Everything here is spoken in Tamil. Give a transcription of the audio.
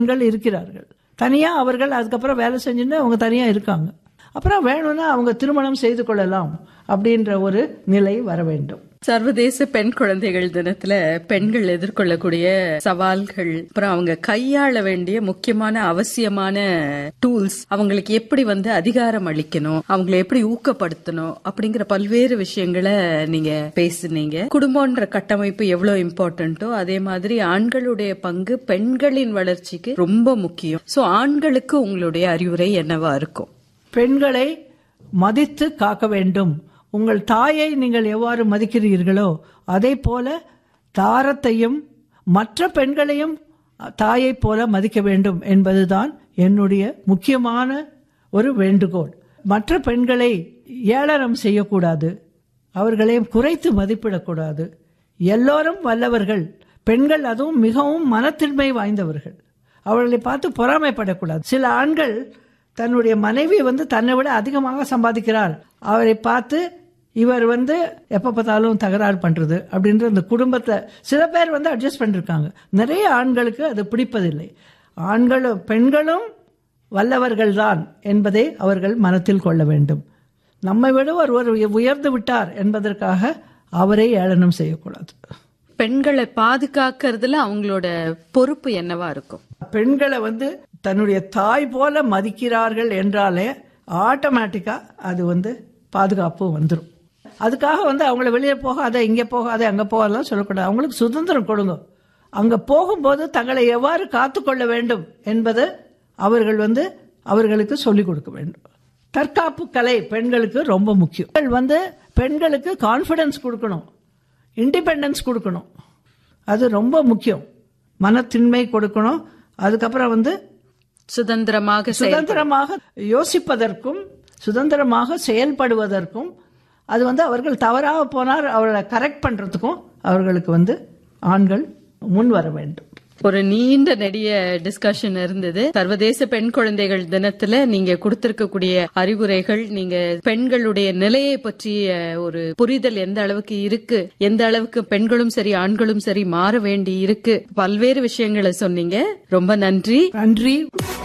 பெண்கள் இருக்கிறார்கள் தனியா அவர்கள் அதுக்கப்புறம் வேலை செஞ்சுட்டு அவங்க தனியா இருக்காங்க அப்புறம் வேணும்னா அவங்க திருமணம் செய்து கொள்ளலாம் அப்படின்ற ஒரு நிலை வர வேண்டும் சர்வதேச பெண் குழந்தைகள் தினத்துல பெண்கள் எதிர்கொள்ளக்கூடிய சவால்கள் அப்புறம் அவங்க கையாள வேண்டிய முக்கியமான அவசியமான டூல்ஸ் அவங்களுக்கு எப்படி வந்து அதிகாரம் அளிக்கணும் அவங்களை எப்படி ஊக்கப்படுத்தணும் அப்படிங்கிற பல்வேறு விஷயங்களை நீங்க பேசுனீங்க குடும்பம்ன்ற கட்டமைப்பு எவ்வளவு இம்பார்ட்டன்ட்டோ அதே மாதிரி ஆண்களுடைய பங்கு பெண்களின் வளர்ச்சிக்கு ரொம்ப முக்கியம் சோ ஆண்களுக்கு உங்களுடைய அறிவுரை என்னவா இருக்கும் பெண்களை மதித்து காக்க வேண்டும் உங்கள் தாயை நீங்கள் எவ்வாறு மதிக்கிறீர்களோ அதே போல தாரத்தையும் மற்ற பெண்களையும் தாயைப் போல மதிக்க வேண்டும் என்பதுதான் என்னுடைய முக்கியமான ஒரு வேண்டுகோள் மற்ற பெண்களை ஏளனம் செய்யக்கூடாது அவர்களை குறைத்து மதிப்பிடக்கூடாது எல்லோரும் வல்லவர்கள் பெண்கள் அதுவும் மிகவும் மனத்தின்மை வாய்ந்தவர்கள் அவர்களை பார்த்து பொறாமைப்படக்கூடாது சில ஆண்கள் தன்னுடைய மனைவி வந்து தன்னை விட அதிகமாக சம்பாதிக்கிறார் அவரை பார்த்து இவர் வந்து எப்ப பார்த்தாலும் தகராறு பண்றது அப்படின்ற அந்த குடும்பத்தை சில பேர் வந்து அட்ஜஸ்ட் பண்ணிருக்காங்க நிறைய ஆண்களுக்கு அது பிடிப்பதில்லை ஆண்களும் பெண்களும் வல்லவர்கள் தான் என்பதை அவர்கள் மனத்தில் கொள்ள வேண்டும் நம்மை விட ஒருவர் உயர்ந்து விட்டார் என்பதற்காக அவரை ஏளனம் செய்யக்கூடாது பெண்களை பாதுகாக்கிறதுல அவங்களோட பொறுப்பு என்னவா இருக்கும் பெண்களை வந்து தன்னுடைய தாய் போல மதிக்கிறார்கள் என்றாலே ஆட்டோமேட்டிக்கா அது வந்து பாதுகாப்பு வந்துடும் அதுக்காக வந்து அவங்கள வெளியே போகாத இங்கே போகாத அங்கே போகாதெல்லாம் சொல்லக்கூடாது அவங்களுக்கு சுதந்திரம் கொடுங்க அங்கே போகும்போது தங்களை எவ்வாறு காத்துக்கொள்ள வேண்டும் என்பது அவர்கள் வந்து அவர்களுக்கு சொல்லிக் கொடுக்க வேண்டும் தற்காப்பு கலை பெண்களுக்கு ரொம்ப முக்கியம் பெண்கள் வந்து பெண்களுக்கு கான்ஃபிடன்ஸ் கொடுக்கணும் இண்டிபெண்டன்ஸ் கொடுக்கணும் அது ரொம்ப முக்கியம் மனத்தின்மை கொடுக்கணும் அதுக்கப்புறம் வந்து சுதந்திரமாக செயல் சுதந்திரமாக யோசிப்பதற்கும் சுதந்திரமாக செயல்படுவதற்கும் அது வந்து அவர்கள் தவறாக போனால் அவர்களை கரெக்ட் பண்றதுக்கும் அவர்களுக்கு வந்து ஆண்கள் முன் வர வேண்டும் ஒரு நீண்ட நெடிய டிஸ்கஷன் இருந்தது சர்வதேச பெண் குழந்தைகள் தினத்துல நீங்க கொடுத்திருக்கக்கூடிய அறிவுரைகள் நீங்க பெண்களுடைய நிலையை பற்றிய ஒரு புரிதல் எந்த அளவுக்கு இருக்கு எந்த அளவுக்கு பெண்களும் சரி ஆண்களும் சரி மாற வேண்டி இருக்கு பல்வேறு விஷயங்களை சொன்னீங்க ரொம்ப நன்றி நன்றி